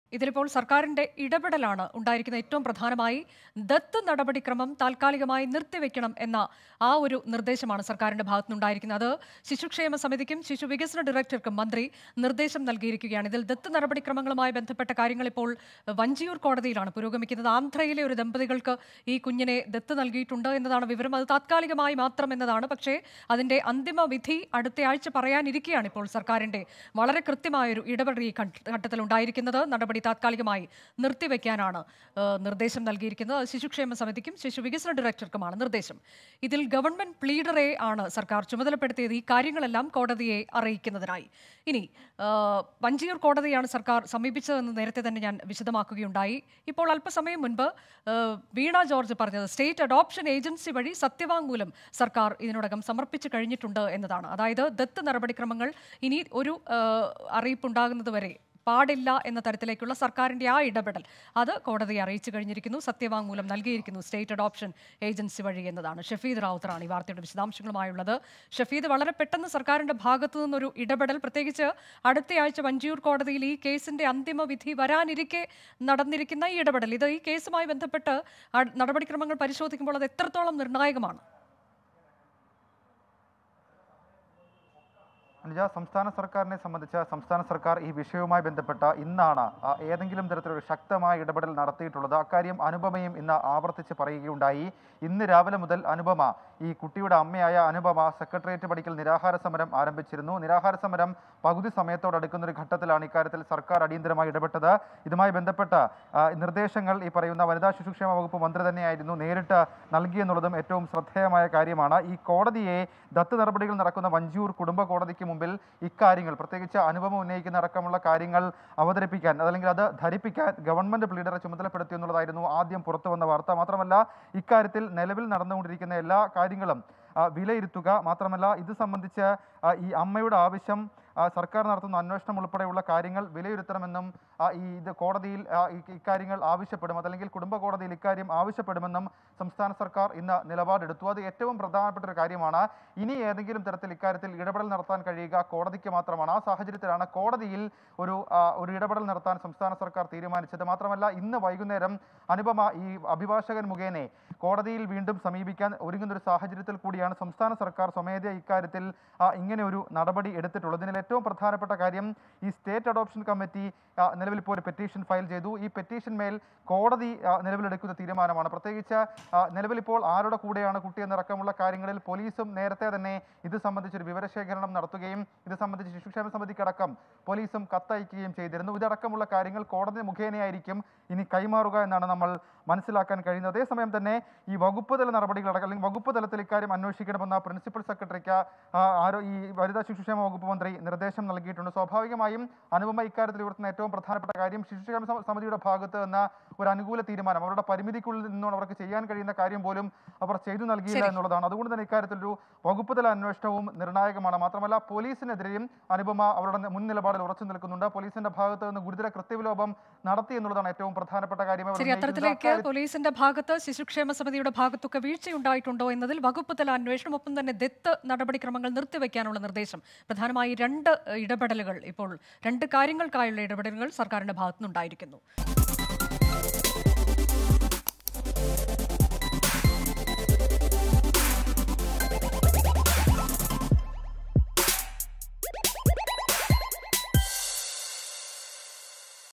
ഇതിലിപ്പോൾ സർക്കാരിന്റെ ഇടപെടലാണ് ഉണ്ടായിരിക്കുന്ന ഏറ്റവും പ്രധാനമായി ദത്ത് നടപടിക്രമം താൽക്കാലികമായി നിർത്തിവെക്കണം എന്ന ആ ഒരു നിർദ്ദേശമാണ് സർക്കാരിന്റെ ഭാഗത്തുനിന്നുണ്ടായിരിക്കുന്നത് അത് ശിശുക്ഷേമ സമിതിക്കും ശിശു വികസന ഡയറക്ടർക്കും മന്ത്രി നിർദ്ദേശം നൽകിയിരിക്കുകയാണ് ഇതിൽ ദത്ത് നടപടിക്രമങ്ങളുമായി ബന്ധപ്പെട്ട കാര്യങ്ങൾ ഇപ്പോൾ വഞ്ചിയൂർ കോടതിയിലാണ് പുരോഗമിക്കുന്നത് ആന്ധ്രയിലെ ഒരു ദമ്പതികൾക്ക് ഈ കുഞ്ഞിനെ ദത്ത് നൽകിയിട്ടുണ്ട് എന്നതാണ് വിവരം അത് താത്കാലികമായി മാത്രം എന്നതാണ് പക്ഷേ അതിന്റെ അന്തിമ വിധി അടുത്ത ആഴ്ച പറയാനിരിക്കെയാണ് ഇപ്പോൾ സർക്കാരിന്റെ വളരെ കൃത്യമായൊരു ഇടപെടൽ ഈ ഘട്ട- ഘട്ടത്തിൽ ഉണ്ടായിരിക്കുന്നത് നടപടി താത്കാലികമായി നിർത്തിവെക്കാനാണ് ഏഹ്, നിർദ്ദേശം നൽകിയിരിക്കുന്നത് അത് ശിശുക്ഷേമ സമിതിക്കും ശിശു വികസന ഡയറക്ടർക്കുമാണ് നിർദ്ദേശം ഇതിൽ ഗവൺമെന്റ് പ്ലീഡറെ ആണ് സർക്കാർ ചുമതലപ്പെടുത്തിയത് ഈ കാര്യങ്ങളെല്ലാം കോടതിയെ അറിയിക്കുന്നതിനായി ഇനി ഏഹ്, വഞ്ചിയൂർ കോടതിയാണ് സർക്കാർ സമീപിച്ചതെന്ന് നേരത്തെ തന്നെ ഞാൻ വിശദമാക്കുകയുണ്ടായി ഇപ്പോൾ അല്പസമയം മുൻപ് ഏഹ്, വീണ ജോർജ് പറഞ്ഞത് സ്റ്റേറ്റ് അഡോപ്ഷൻ ഏജൻസി വഴി സത്യവാങ്മൂലം സർക്കാർ ഇതിനോടകം സമർപ്പിച്ചു കഴിഞ്ഞിട്ടുണ്ട് എന്നതാണ് അതായത് ദത്ത് നടപടിക്രമങ്ങൾ ഇനി ഒരു ഏഹ്, അറിയിപ്പുണ്ടാകുന്നത് വരെ പാടില്ല എന്ന തരത്തിലേക്കുള്ള സർക്കാരിന്റെ ആ ഇടപെടൽ അത് കോടതിയെ അറിയിച്ചു കഴിഞ്ഞിരിക്കുന്നു സത്യവാങ്മൂലം നൽകിയിരിക്കുന്നു സ്റ്റേറ്റ് അഡോപ്ഷൻ ഏജൻസി വഴി എന്നതാണ് ഷഫീദ് റാവുത്തറാണ് ഈ വാർത്തയുടെ വിശദാംശങ്ങളുമായുള്ളത് ഷഫീദ് വളരെ പെട്ടെന്ന് സർക്കാരിന്റെ ഭാഗത്തു നിന്നൊരു ഇടപെടൽ പ്രത്യേകിച്ച് അടുത്തയാഴ്ച വഞ്ചിയൂർ കോടതിയിൽ ഈ കേസിന്റെ അന്തിമ വിധി വരാനിരിക്കെ നടന്നിരിക്കുന്ന ഈ ഇടപെടൽ ഇത് ഈ കേസുമായി ബന്ധപ്പെട്ട് ആ നടപടിക്രമങ്ങൾ പരിശോധിക്കുമ്പോൾ അത് എത്രത്തോളം നിർണായകമാണ് അനുജ സംസ്ഥാന സർക്കാരിനെ സംബന്ധിച്ച് സംസ്ഥാന സർക്കാർ ഈ വിഷയവുമായി ബന്ധപ്പെട്ട ഇന്നാണ് ആ, ഏതെങ്കിലും തരത്തിലൊരു ശക്തമായ ഇടപെടൽ നടത്തിയിട്ടുള്ളത് അക്കാര്യം അനുപമയും ഇന്ന് ആവർത്തിച്ച് പറയുകയുണ്ടായി ഇന്ന് രാവിലെ മുതൽ അനുപമ ഈ കുട്ടിയുടെ അമ്മയായ അനുപമ സെക്രട്ടേറിയറ്റ് പടിക്കൽ നിരാഹാര സമരം ആരംഭിച്ചിരുന്നു നിരാഹാര സമരം പകുതി സമയത്തോടടുക്കുന്ന ഒരു ഘട്ടത്തിലാണ് ഇക്കാര്യത്തിൽ സർക്കാർ അടിയന്തരമായി ഇടപെട്ടത് ഇതുമായി ബന്ധപ്പെട്ട് ആ, നിർദ്ദേശങ്ങൾ ഈ പറയുന്ന വനിതാ ശിശുക്ഷേമ വകുപ്പ് മന്ത്രി തന്നെയായിരുന്നു നേരിട്ട് നൽകിയെന്നുള്ളതും ഏറ്റവും ശ്രദ്ധേയമായ കാര്യമാണ് ഈ കോടതിയെ ദത്ത് നടപടികൾ നടക്കുന്ന വഞ്ചിയൂർ കുടുംബ കോടതിക്ക് മുമ്പിൽ ഇക്കാര്യങ്ങൾ പ്രത്യേകിച്ച് അനുപമ ഉന്നയിക്കുന്ന അടക്കമുള്ള കാര്യങ്ങൾ അവതരിപ്പിക്കാൻ അതല്ലെങ്കിൽ അത് ധരിപ്പിക്കാൻ ഗവൺമെന്റ് പ്ലീഡറെ ചുമതലപ്പെടുത്തി എന്നുള്ളതായിരുന്നു ആദ്യം പുറത്തു വന്ന വാർത്ത മാത്രമല്ല ഇക്കാര്യത്തിൽ നിലവിൽ നടന്നുകൊണ്ടിരിക്കുന്ന എല്ലാ കാര്യങ്ങളും ആ, വിലയിരുത്തുക മാത്രമല്ല ഇത് സംബന്ധിച്ച് ആ, ഈ അമ്മയുടെ ആവശ്യം ആ, സർക്കാർ നടത്തുന്ന അന്വേഷണം ഉൾപ്പെടെയുള്ള കാര്യങ്ങൾ വിലയിരുത്തണമെന്നും ആ, ഈ ഇത് കോടതിയിൽ ആ, ഈ- ഇക്കാര്യങ്ങൾ ആവശ്യപ്പെടും അതല്ലെങ്കിൽ കുടുംബ കോടതിയിൽ ഇക്കാര്യം ആവശ്യപ്പെടുമെന്നും സംസ്ഥാന സർക്കാർ ഇന്ന് നിലപാടെടുത്തു അത് ഏറ്റവും പ്രധാനപ്പെട്ട ഒരു കാര്യമാണ് ഇനി ഏതെങ്കിലും തരത്തിൽ ഇക്കാര്യത്തിൽ ഇടപെടൽ നടത്താൻ കഴിയുക കോടതിക്ക് മാത്രമാണ് ആ സാഹചര്യത്തിലാണ് കോടതിയിൽ ഒരു ആ, ഒരു ഇടപെടൽ നടത്താൻ സംസ്ഥാന സർക്കാർ തീരുമാനിച്ചത് മാത്രമല്ല ഇന്ന് വൈകുന്നേരം അനുപമ ഈ അഭിഭാഷകൻ മുഖേന കോടതിയിൽ വീണ്ടും സമീപിക്കാൻ ഒരുങ്ങുന്ന ഒരു സാഹചര്യത്തിൽ കൂടിയാണ് സംസ്ഥാന സർക്കാർ സ്വമേധയ ഇക്കാര്യത്തിൽ ആ, ഇങ്ങനെ ഒരു നടപടി എടുത്തിട്ടുള്ളത് ഇതിൽ ഏറ്റവും പ്രധാനപ്പെട്ട കാര്യം ഈ സ്റ്റേറ്റ് അഡോപ്ഷൻ കമ്മിറ്റി ആ, നിലവിൽ ഇപ്പോൾ ഒരു പെറ്റീഷൻ ഫയൽ ചെയ്തു ഈ പെറ്റീഷൻ മേൽ കോടതി ആ, നിലവിലെടുക്കുന്ന തീരുമാനമാണ് പ്രത്യേകിച്ച് ആ, നിലവിലിപ്പോൾ ആരുടെ കൂടെയാണ് കുട്ടി എന്നടക്കമുള്ള കാര്യങ്ങളിൽ പോലീസും നേരത്തെ തന്നെ ഇത് സംബന്ധിച്ചൊരു വിവരശേഖരണം നടത്തുകയും ഇത് സംബന്ധിച്ച് ശിശുക്ഷേമ സമിതിക്കടക്കം പോലീസും കത്തയക്കുകയും ചെയ്തിരുന്നു ഇതടക്കമുള്ള കാര്യങ്ങൾ കോടതി മുഖേനയായിരിക്കും ഇനി കൈമാറുക എന്നാണ് നമ്മൾ മനസ്സിലാക്കാൻ കഴിയുന്നത് അതേസമയം തന്നെ ഈ വകുപ്പ് തല നടപടികളടക്കം അല്ലെങ്കിൽ വകുപ്പ് തലത്തിൽ ഇക്കാര്യം അന്വേഷിക്കണമെന്ന പ്രിൻസിപ്പൽ സെക്രട്ടറിക്ക് ആ, ആരോ ഈ വനിതാ ശിശുക്ഷേമ വകുപ്പ് മന്ത്രി നിർദ്ദേശം നൽകിയിട്ടുണ്ട് സ്വാഭാവികമായും അനുപമ ഇക്കാര്യത്തിൽ ഉയർത്തുന്ന ഏറ്റവും പ്രധാനപ്പെട്ട കാര്യം ശിശുക്ഷേമ സമ- സമിതിയുടെ ഭാഗത്ത് നിന്ന് ഒരു അനുകൂല തീരുമാനം അവരുടെ പരിമിതിക്കുള്ളിൽ നിന്നും അവർക്ക് ചെയ്യാൻ കഴിയുന്ന കാര്യം പോലും അവർ ചെയ്തു നൽകിയില്ല ശരി. എന്നുള്ളതാണ് അതുകൊണ്ട് തന്നെ ഇക്കാര്യത്തിൽ ഒരു വകുപ്പ് തല അന്വേഷണവും നിർണായകമാണ് മാത്രമല്ല പോലീസിനെതിരെയും അനുപമ അവരുടെ മുൻ നിലപാടിൽ ഉറച്ചു നിൽക്കുന്നുണ്ട് പോലീസിന്റെ ഭാഗത്ത് നിന്ന് ഗുരുതര കൃത്യവിലോപം നടത്തി എന്നുള്ളതാണ് ഏറ്റവും പ്രധാനപ്പെട്ട കാര്യം അവർ ശരി ഉന്നയിക്കുന്നത്. അത്തരത്തിലേക്ക് അക്കാര്യത്തിൽ- പോലീസിന്റെ ഭാഗത്ത് ശിശുക്ഷേമ സമിതിയുടെ ഭാഗത്തൊക്കെ വീഴ്ചയുണ്ടായിട്ടുണ്ടോ എന്നതിൽ വകുപ്പ് തല അന്വേഷണം ഒപ്പം തന്നെ ദത്ത് നടപടിക്രമങ്ങൾ നിർത്തിവെക്കാനുള്ള നിർദ്ദേശം പ്രധാനമായി രണ്ട് ഇടപെടലുകൾ ഇപ്പോൾ രണ്ട് കാര്യങ്ങൾക്കായുള്ള ഇടപെടലുകൾ സർക്കാരിന്റെ ഭാഗത്തുനിന്നുണ്ടായിരിക്കുന്നു